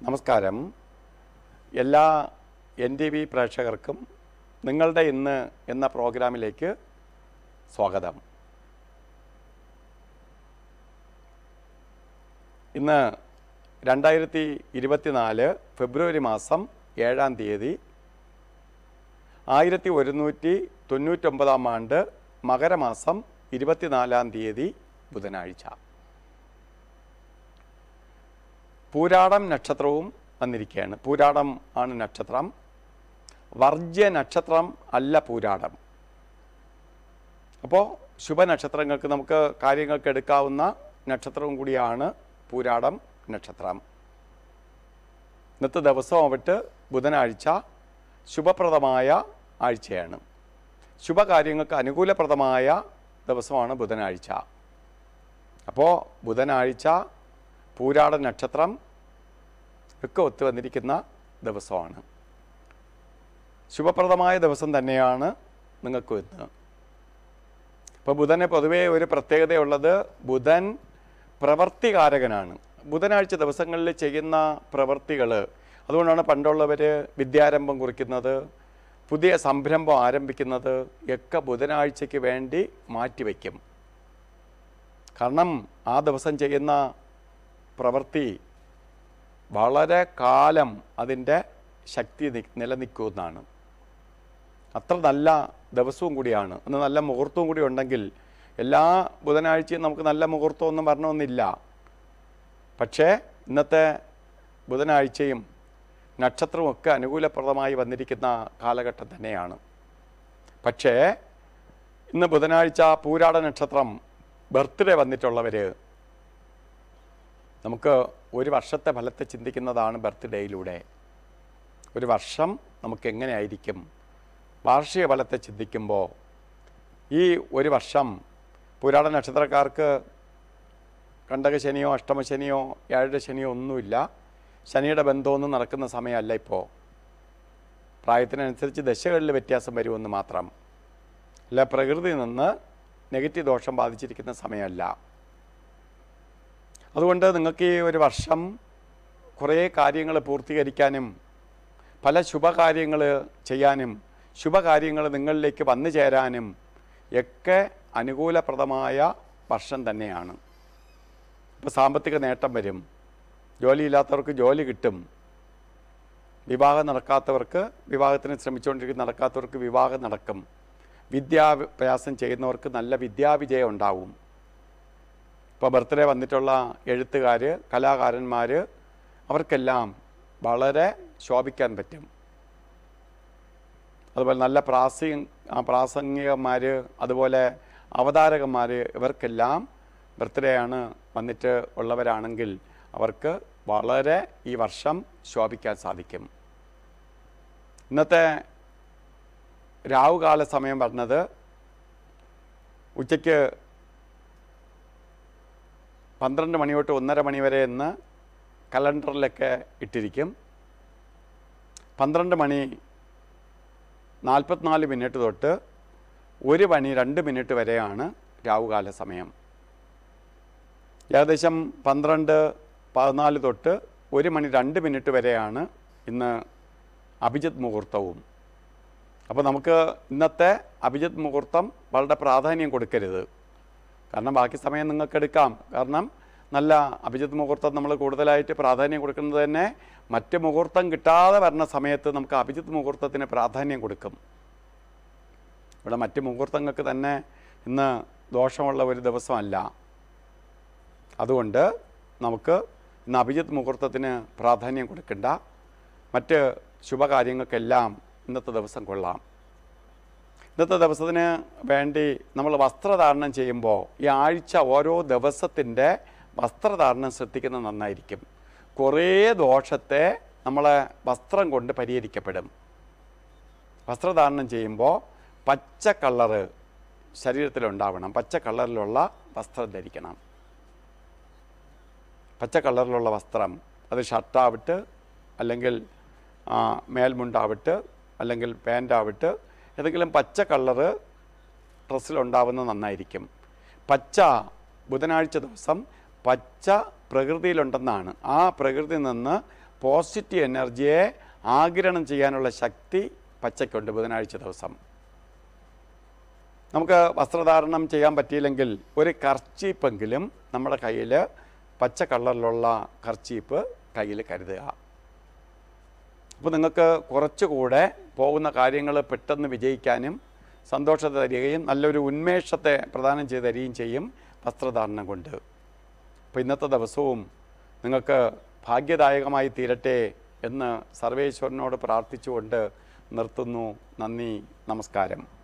നമസ്കാരം എല്ലാ N T V പ്രേക്ഷകർക്കും നിങ്ങളുടെ ഇന്ന് എന്ന പ്രോഗ്രാമിലേക്ക് സ്വാഗതം ഇന്ന് രണ്ടായിരത്തി ഇരുപത്തിനാല് ഫെബ്രുവരി മാസം ഏഴാം തീയതി ആയിരത്തി ഒരുന്നൂറ്റി തൊണ്ണൂറ്റൊമ്പതാം ആണ്ട് മകരമാസം ഇരുപത്തിനാലാം തീയതി ബുധനാഴ്ച പൂരാടം നക്ഷത്രവും വന്നിരിക്കുകയാണ് പൂരാടം ആണ് നക്ഷത്രം വർജ്യ നക്ഷത്രം അല്ല പൂരാടം അപ്പോൾ ശുഭനക്ഷത്രങ്ങൾക്ക് നമുക്ക് കാര്യങ്ങൾക്ക് എടുക്കാവുന്ന നക്ഷത്രവും കൂടിയാണ് പൂരാടം നക്ഷത്രം ഇന്നത്തെ ദിവസമാവട്ട് ബുധനാഴ്ച ശുഭപ്രദമായ ആഴ്ചയാണ് ശുഭകാര്യങ്ങൾക്ക് അനുകൂലപ്രദമായ ദിവസമാണ് ബുധനാഴ്ച അപ്പോൾ ബുധനാഴ്ച പൂരാട നക്ഷത്രം ഒക്കെ ഒത്തു വന്നിരിക്കുന്ന ദിവസമാണ് ശുഭപ്രദമായ ദിവസം തന്നെയാണ് നിങ്ങൾക്ക് ഇന്ന് ഇപ്പോൾ ബുധന് പൊതുവേ ഒരു പ്രത്യേകതയുള്ളത് ബുധൻ പ്രവർത്തികാരകനാണ് ബുധനാഴ്ച ദിവസങ്ങളിൽ ചെയ്യുന്ന പ്രവർത്തികൾ അതുകൊണ്ടാണ് പണ്ടുള്ളവർ വിദ്യാരംഭം കുറിക്കുന്നത് പുതിയ സംരംഭം ആരംഭിക്കുന്നത് ഒക്കെ ബുധനാഴ്ചയ്ക്ക് വേണ്ടി മാറ്റിവെക്കും കാരണം ആ ദിവസം ചെയ്യുന്ന പ്രവൃത്തി വളരെ കാലം അതിൻ്റെ ശക്തി നി- നിലനിൽക്കുന്നതാണ് അത്ര നല്ല ദിവസവും കൂടിയാണ് അന്ന് നല്ല മുഹൂർത്തവും കൂടി ഉണ്ടെങ്കിൽ എല്ലാ ബുധനാഴ്ചയും നമുക്ക് നല്ല മുഹൂർത്തമൊന്നും വരണമെന്നില്ല പക്ഷേ ഇന്നത്തെ ബുധനാഴ്ചയും നക്ഷത്രവും ഒക്കെ അനുകൂലപ്രദമായി വന്നിരിക്കുന്ന കാലഘട്ടം തന്നെയാണ് പക്ഷേ ഇന്ന് ബുധനാഴ്ച പൂരാട നക്ഷത്രം ബർത്ത്ഡേ വന്നിട്ടുള്ളവർ നമുക്ക് ഒരു വർഷത്തെ ഫലത്തെ ചിന്തിക്കുന്നതാണ് ബർത്ത്ഡേയിലൂടെ ഒരു വർഷം നമുക്ക് എങ്ങനെയായിരിക്കും വാർഷിക ഫലത്തെ ചിന്തിക്കുമ്പോൾ ഈ ഒരു വർഷം പുരാട നക്ഷത്രക്കാർക്ക് കണ്ടകശനിയോ അഷ്ടമശനിയോ ഏഴര ശനിയോ ഒന്നുമില്ല ശനിയുടെ ബന്ധമൊന്നും നടക്കുന്ന സമയമല്ല ഇപ്പോൾ പ്രായത്തിനനുസരിച്ച് ദശകളിൽ വ്യത്യാസം വരുമെന്ന് മാത്രം അല്ല പ്രകൃതി നിന്ന് നെഗറ്റീവ് ദോഷം ബാധിച്ചിരിക്കുന്ന സമയമല്ല അതുകൊണ്ട് നിങ്ങൾക്ക് ഈ ഒരു വർഷം കുറേ കാര്യങ്ങൾ പൂർത്തീകരിക്കാനും പല ശുഭകാര്യങ്ങൾ ചെയ്യാനും ശുഭകാര്യങ്ങൾ നിങ്ങളിലേക്ക് വന്നു ചേരാനും ഒക്കെ അനുകൂലപ്രദമായ വർഷം തന്നെയാണ് ഇപ്പോൾ സാമ്പത്തിക നേട്ടം വരും ജോലിയില്ലാത്തവർക്ക് ജോലി കിട്ടും വിവാഹം നടക്കാത്തവർക്ക് വിവാഹത്തിന് ശ്രമിച്ചുകൊണ്ടിരിക്കുന്ന നടക്കാത്തവർക്ക് വിവാഹം നടക്കും വിദ്യാഭ്യാസം ചെയ്യുന്നവർക്ക് നല്ല വിദ്യാവിജയം ഉണ്ടാവും ഇപ്പോൾ ബർത്ത്ഡേ വന്നിട്ടുള്ള എഴുത്തുകാർ കലാകാരന്മാർ അവർക്കെല്ലാം വളരെ ശോഭിക്കാൻ പറ്റും അതുപോലെ നല്ല പ്രാസി ആ പ്രാസംഗികന്മാർ അതുപോലെ അവതാരകന്മാർ ഇവർക്കെല്ലാം ബർത്ത്ഡേ ആണ് വന്നിട്ട് ഉള്ളവരാണെങ്കിൽ അവർക്ക് വളരെ ഈ വർഷം ശോഭിക്കാൻ സാധിക്കും ഇന്നത്തെ രാവുകാല സമയം പറഞ്ഞത് ഉച്ചയ്ക്ക് പന്ത്രണ്ട് മണി തൊട്ട് ഒന്നര മണി വരെ എന്ന് കലണ്ടറിലൊക്കെ ഇട്ടിരിക്കും പന്ത്രണ്ട് മണി നാൽപ്പത്തിനാല് മിനിറ്റ് തൊട്ട് ഒരു മണി രണ്ട് മിനിറ്റ് വരെയാണ് രാവുകാല സമയം ഏകദേശം പന്ത്രണ്ട് പതിനാല് തൊട്ട് ഒരു മണി രണ്ട് മിനിറ്റ് വരെയാണ് ഇന്ന് അഭിജിത്ത് മുഹൂർത്തവും അപ്പോൾ നമുക്ക് ഇന്നത്തെ അഭിജിത്ത് മുഹൂർത്തം വളരെ പ്രാധാന്യം കൊടുക്കരുത് കാരണം ബാക്കി സമയം നിങ്ങൾക്ക് എടുക്കാം കാരണം നല്ല അഭിജിത്ത് മുഹൂർത്തം നമ്മൾ കൂടുതലായിട്ട് പ്രാധാന്യം കൊടുക്കുന്നത് തന്നെ മറ്റ് മുഹൂർത്തം കിട്ടാതെ വരുന്ന സമയത്ത് നമുക്ക് അഭിജിത്ത് മുഹൂർത്തത്തിന് പ്രാധാന്യം കൊടുക്കും ഇവിടെ മറ്റ് മുഹൂർത്തങ്ങൾക്ക് തന്നെ ഇന്ന് ദോഷമുള്ള ഒരു ദിവസമല്ല അതുകൊണ്ട് നമുക്ക് ഇന്ന് അഭിജിത്ത് മുഹൂർത്തത്തിന് പ്രാധാന്യം കൊടുക്കണ്ട മറ്റ് ശുഭകാര്യങ്ങൾക്കെല്ലാം ഇന്നത്തെ ദിവസം കൊള്ളാം ഇന്നത്തെ ദിവസത്തിന് വേണ്ടി നമ്മൾ വസ്ത്രധാരണം ചെയ്യുമ്പോൾ ഈ ആഴ്ച ഓരോ ദിവസത്തിൻ്റെ വസ്ത്രധാരണം ശ്രദ്ധിക്കുന്നത് നന്നായിരിക്കും കുറേ ദോഷത്തെ നമ്മളെ വസ്ത്രം കൊണ്ട് പരിഹരിക്കപ്പെടും വസ്ത്രധാരണം ചെയ്യുമ്പോൾ പച്ച കളറ് ശരീരത്തിലുണ്ടാവണം പച്ച കളറിലുള്ള വസ്ത്രം ധരിക്കണം പച്ച കളറിലുള്ള വസ്ത്രം അത് ഷർട്ടാവട്ട് അല്ലെങ്കിൽ ആ, മേൽമുണ്ടാവട്ട് അല്ലെങ്കിൽ പാൻ്റാവട്ട് ഏതെങ്കിലും പച്ച കളറ് ഡ്രസ്സിലുണ്ടാവുന്നത് നന്നായിരിക്കും പച്ച ബുധനാഴ്ച ദിവസം പച്ച പ്രകൃതിയിലുണ്ടെന്നാണ് ആ പ്രകൃതി നിന്ന് പോസിറ്റീവ് എനർജിയെ ആഗിരണം ചെയ്യാനുള്ള ശക്തി പച്ചയ്ക്കുണ്ട് ബുധനാഴ്ച ദിവസം നമുക്ക് വസ്ത്രധാരണം ചെയ്യാൻ പറ്റിയില്ലെങ്കിൽ ഒരു കർച്ചീപ്പെങ്കിലും നമ്മുടെ കയ്യിൽ പച്ച കളറിലുള്ള കർച്ചീപ്പ് കയ്യിൽ കരുതുക അപ്പോൾ നിങ്ങൾക്ക് കുറച്ചുകൂടെ പോകുന്ന കാര്യങ്ങൾ പെട്ടെന്ന് വിജയിക്കാനും സന്തോഷത്തെ തരികയും നല്ലൊരു ഉന്മേഷത്തെ പ്രദാനം ചെയ്ത് തരികയും ചെയ്യും വസ്ത്രധാരണം കൊണ്ട് അപ്പോൾ ഇന്നത്തെ ദിവസവും നിങ്ങൾക്ക് ഭാഗ്യദായകമായി തീരട്ടെ എന്ന് സർവേശ്വരനോട് പ്രാർത്ഥിച്ചുകൊണ്ട് നിർത്തുന്നു നന്ദി നമസ്കാരം